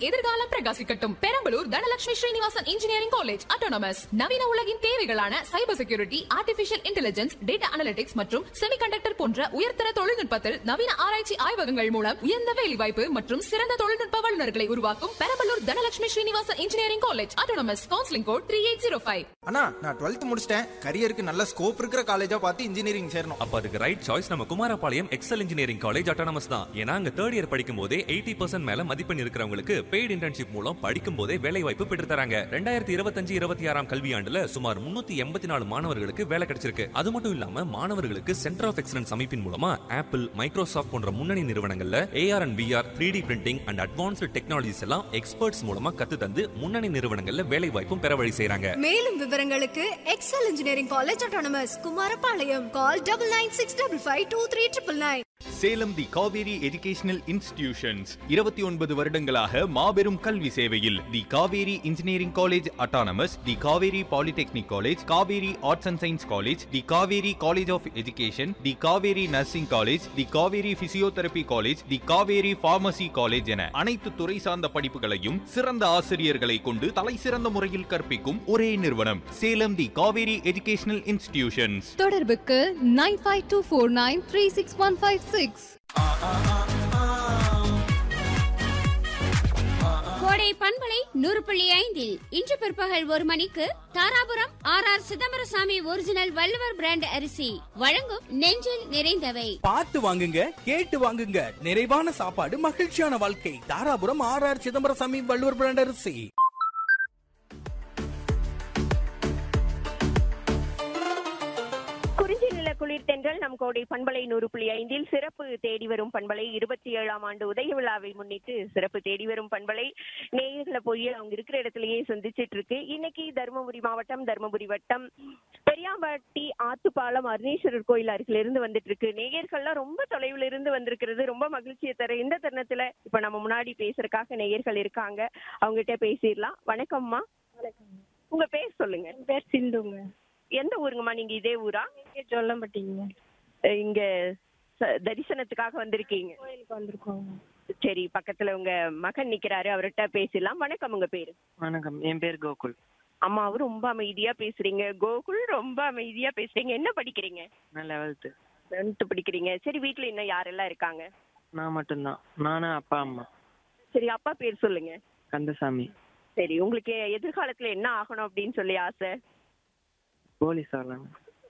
எதிர்காலம் பிரகாசிக்கட்டும் Perambalur Dhanalakshmi Srinivasan engineering college autonomous நவீன உலகின் தேவைகளான cyber security artificial intelligence data analytics மற்றும் செமிகண்டக்டர் போன்ற உயர்தர தொழில்நுட்பத்தில் நவீன ஆராய்ச்சி ஆய்வகங்கள் மூலம் உயர்ந்த வேலைவாய்ப்பு மற்றும் சிறந்த தொழில்நுட்ப வல்லுநர்களை உருவாக்கும் Perambalur Dhanalakshmi Srinivasan engineering college autonomous counselling code three eight zero five அண்ணா நான் டுவெல்த் முடிச்சிட்டேன் கரியருக்கு நல்ல ஸ்கோப் இருக்கிற காலேஜா பார்த்து இன்ஜினியரிங் சேரணும் அப்ப அதுக்கு ரைட் சாய்ஸ் நம்ம Kumarapalayam Excel engineering college autonomous தான் ஏன்னா அங்க தேர்ட் இயர் படிக்கும் போதே எயிட்டி பர்சன்ட் மேல மதிப்பெண் இருக்கிறவங்களுக்கு பெய்டு இன்டர்ன்ஷிப் மூலம் படிக்கும் போதே வேலை வாய்ப்பு பெற்று தராங்க ரெண்டாயிரத்தி இருபத்தஞ்சு இருபத்தி ஆறாம் கல்வியாண்டுல சுமார் முன்னூத்தி எண்பத்தி நாலு மாணவர்களுக்கு வேலை கிடைச்சிருக்கு அது மட்டும் இல்லாம மாணவர்களுக்கு சென்டர் ஆஃப் எக்ஸலன்ஸ் அமைப்பின் மூலமா ஆப்பிள் மைக்ரோசாஃப்ட் போன்ற முன்னணி நிறுவனங்கள்ல AR and VR three D printing and advanced technologies எல்லாம் எக்ஸ்பர்ட்ஸ் மூலமா கத்து தந்து முன்னணி நிறுவனங்கள்ல வேலை வாய்ப்பும் பெற வழி செய்றாங்க மேலும் விவரங்களுக்கு Excel engineering college autonomous Kumarapalayam call double nine six double five two three triple nine Salem the Kaveri educational institutions இருபத்தி ஒன்பது வருடங்களாக மாபெரும் கல்வி சேவையில் the Kaveri engineering college autonomous the Kaveri polytechnic college Kaveri arts and science college the Kaveri college of education the Kaveri nursing college the Kaveri physiotherapy college the Kaveri pharmacy college என அனைத்து துறை சார்ந்த படிப்புகளையும் சிறந்த ஆசிரியர்களை கொண்டு தலை சிறந்த முறையில் கற்பிக்கும் ஒரே நிறுவனம் Salem the Kaveri educational institutions தொடர்புக்கு nine five two four nine three six one five six Kodai பண்பலை நூறு புள்ளி ஐந்தில் இன்று பிற்பகல் ஒரு மணிக்கு Dharapuram R R Chidambarasamy original Valluvar brand அரிசி வழங்கும் நெஞ்சில் நிறைந்தவை பார்த்து வாங்குங்க கேட்டு வாங்குங்க நிறைவான சாப்பாடு மகிழ்ச்சியான வாழ்க்கை Dharapuram R R Chidambarasamy Valluvar brand அரிசி குறிஞ்சி நில குளிர் தென்றல் நம் கோடை பண்பலை நூறு புள்ளி ஐந்தில் சிறப்பு தேடி வரும் பண்பலை இருபத்தி ஏழாம் ஆண்டு உதய விழாவை முன்னிட்டு சிறப்பு தேடி வரும் பண்பலை நேயர்களை போய் அவங்க இருக்கிற இடத்துலயே சந்திச்சிட்டு இருக்கு இன்னைக்கு தருமபுரி மாவட்டம் தருமபுரி வட்டம் பெரியாம்பட்டி ஆத்துப்பாலம் அருணேஸ்வரர் கோயில் அருகில இருந்து வந்துட்டு இருக்கு நேயர்கள்லாம் ரொம்ப தொலைவில் இருந்து வந்திருக்கிறது ரொம்ப மகிழ்ச்சியை தர இந்த தருணத்துல இப்ப நம்ம முன்னாடி பேசுறதுக்காக நேயர்கள் இருக்காங்க அவங்ககிட்ட பேசிடலாம் வணக்கம்மா உங்க பேர் சொல்லுங்க பேர் சிந்துங்க எந்த ஊருங்கம்மா நீங்க இதே ஊரா சொல்லம்பட்டிங்க அஹ் இங்க ச- தரிசனத்துக்காக வந்திருக்கீங்க கோயிலுக்கு வந்திருக்கோங்க சரி பக்கத்துல உங்க மகன் நிக்கிறாரு அவர்கிட்ட பேசலாம் வணக்கம் உங்க பேரு வணக்கம் என் பேர் கோகுல் அம்மாவும் ரொம்ப அமைதியா பேசுறீங்க கோகுல் ரொம்ப அமைதியா பேசுறீங்க என்ன படிக்கிறீங்க நான் லெவல்த்து டென்த் படிக்கிறீங்க சரி வீட்ல இன்னும் யாரெல்லாம் இருக்காங்க நான் மட்டும்தான் நானும் அப்பா அம்மா சரி அப்பா பேர் சொல்லுங்க கந்தசாமி சரி உங்களுக்கு எதிர்காலத்துல என்ன ஆகணும் அப்படின்னு சொல்லி ஆசை போலீஸ் ஆகலாம்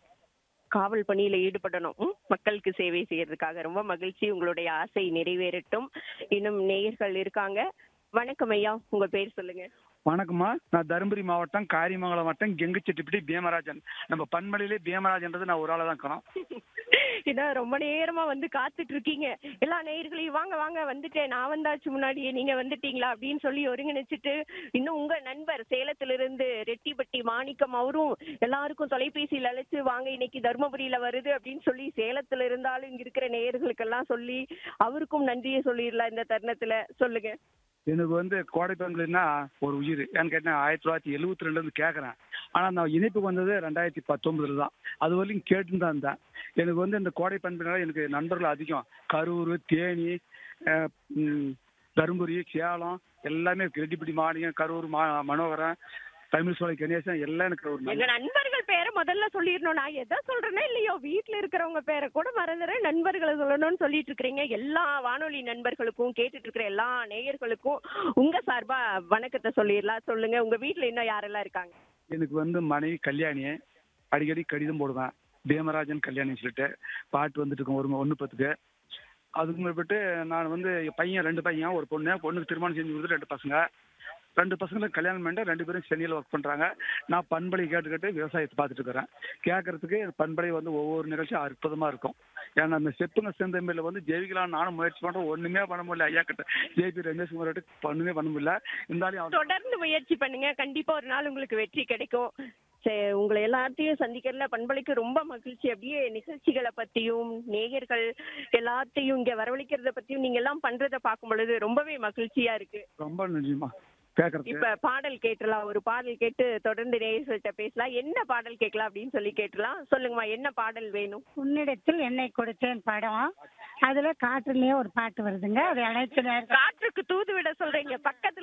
காவல் பணியில ஈடுபடணும் ம்? மக்களுக்கு சேவை செய்யறதுக்காக ரொம்ப மகிழ்ச்சி உங்களுடைய ஆசை நிறைவேறட்டும் இன்னும் நேயர்கள் இருக்காங்க வணக்கம் ஐயா உங்க பேர் சொல்லுங்க வணக்கம்மா நான் தருமபுரி மாவட்டம் காரியமங்கலம் வட்டம் கெங்குச்செட்டிப்பட்டி பீமராஜன் நம்ம பண்பலையிலே பீமராஜன்றது நான் ஒரு ஆளா தான் இருக்கிறோம் இதான் ரொம்ப நேரமா வந்து காத்துட்டு இருக்கீங்க எல்லா நேயர்களையும் வாங்க வாங்க வந்துட்டேன் நான் வந்தாச்சு முன்னாடியே நீங்க வந்துட்டீங்களா அப்படின்னு சொல்லி ஒருங்கிணைச்சிட்டு இன்னும் உங்க நண்பர் சேலத்திலிருந்து ரெட்டிப்பட்டி மாணிக்கம் அவரும் எல்லாருக்கும் தொலைபேசியில் அழைச்சு வாங்க இன்னைக்கு தருமபுரியில வருது அப்படின்னு சொல்லி சேலத்துல இருந்தாலும் இங்க இருக்கிற நேயர்களுக்கெல்லாம் சொல்லி அவருக்கும் நன்றியை சொல்லிடலாம் இந்த தருணத்துல சொல்லுங்க எனக்கு வந்து கோடை பெண்கள்னா ஒரு உயிர் ஏன்னு கேட்டேன் ஆயிரத்தி தொள்ளாயிரத்தி எழுபத்தி ரெண்டுல இருந்து கேட்கறேன் ஆனா நான் இணைப்புக்கு வந்தது ரெண்டாயிரத்தி பத்தொன்பதுல தான் அது வரைக்கும் கேட்டு தான் இருந்தேன் எனக்கு வந்து இந்த கோடை பண்பினால எனக்கு நண்பர்கள் அதிகம் கரூர் தேனி அஹ், ம், தருமபுரி சேலம் எல்லாமே ரெட்டிப்பட்டி மாநிலம் கரூர் மா மனோகரன் தமிழ் சோலை கணேசன் எல்லாம் எனக்கு ஒரு எங்க நல்ல- நண்பர்கள் பேரை முதல்ல சொல்லிடணும் நான் எதை சொல்றேனோ இல்லையோ வீட்ல இருக்கிறவங்க பேரை கூட மறந்துடுறேன் நண்பர்களை சொல்லணும்னு சொல்லிட்டு இருக்கிறீங்க எல்லா வானொலி நண்பர்களுக்கும் கேட்டுட்டு இருக்கிற எல்லா நேயர்களுக்கும் உங்க சார்பா வணக்கத்தை சொல்லிடலாம் சொல்லுங்க உங்க வீட்ல இன்னும் யாரெல்லாம் இருக்காங்க எனக்கு வந்து மனைவி கல்யாணி அடிக்கடி கடிதம் போடுவேன் பீமராஜன் கல்யாணின்னு சொல்லிட்டு பாட்டு வந்துட்டு இருக்கோம் ஒரு ஒன்று பத்துக்கு அதுக்கு மேற்பட்டு நான் வந்து என் பையன் ரெண்டு பையன் ஒரு பொண்ணு பொண்ணுக்கு திருமணம் செஞ்சு கொடுத்து ரெண்டு பசங்க ரெண்டு பசங்களுக்கு கல்யாணம் பண்ணிட்டு ரெண்டு பேரும் சென்னையில் ஒர்க் பண்ணுறாங்க நான் பண்பலை கேட்டு கேட்டு விவசாயத்தை பார்த்துட்டு இருக்கிறேன் கேட்கறதுக்கு பண்பலை வந்து ஒவ்வொரு நிகழ்ச்சியும் அற்புதமாக இருக்கும் ஏன்னா அந்த செப்புங்க செந்தமிழில் வந்து ஜெயிக்கலாம் நானும் முயற்சி பண்ணுறேன் ஒன்றுமே பண்ண முடியல ஐயா கிட்ட ஜேபி ரமேஷ் குமார் ஒன்றுமே பண்ண முடியல இருந்தாலும் அவர் தொடர்ந்து முயற்சி பண்ணுங்க கண்டிப்பா ஒரு நாள் உங்களுக்கு வெற்றி கிடைக்கும் சரி, உங்களை எல்லாத்தையும் சந்திக்கிறதுல பண்பலைக்கு ரொம்ப மகிழ்ச்சி அப்படியே நிகழ்ச்சிகளை பத்தியும் நேயர்கள் எல்லாத்தையும் இங்க வரவழைக்கிறத பத்தியும் நீங்க எல்லாம் பண்றத பார்க்கும் பொழுது ரொம்பவே மகிழ்ச்சியா இருக்கு ரொம்ப நன்றிம்மா கேட்கறதுக்கு இப்ப பாடல் கேட்டலாம் ஒரு பாடல் கேட்டு தொடர்ந்து நேயர்கள்ட்ட பேசலாம் என்ன பாடல் கேட்கலாம் அப்படின்னு சொல்லி கேட்டலாம் சொல்லுங்கம்மா என்ன பாடல் வேணும் உன்னிடத்தில் என்னை கொடுத்தேன் படம் அதுல காற்றுலயே ஒரு பாட்டு வருதுங்க அது அனைத்து நேரம் காற்றுக்கு தூது விட சொல்றீங்க பக்கத்துல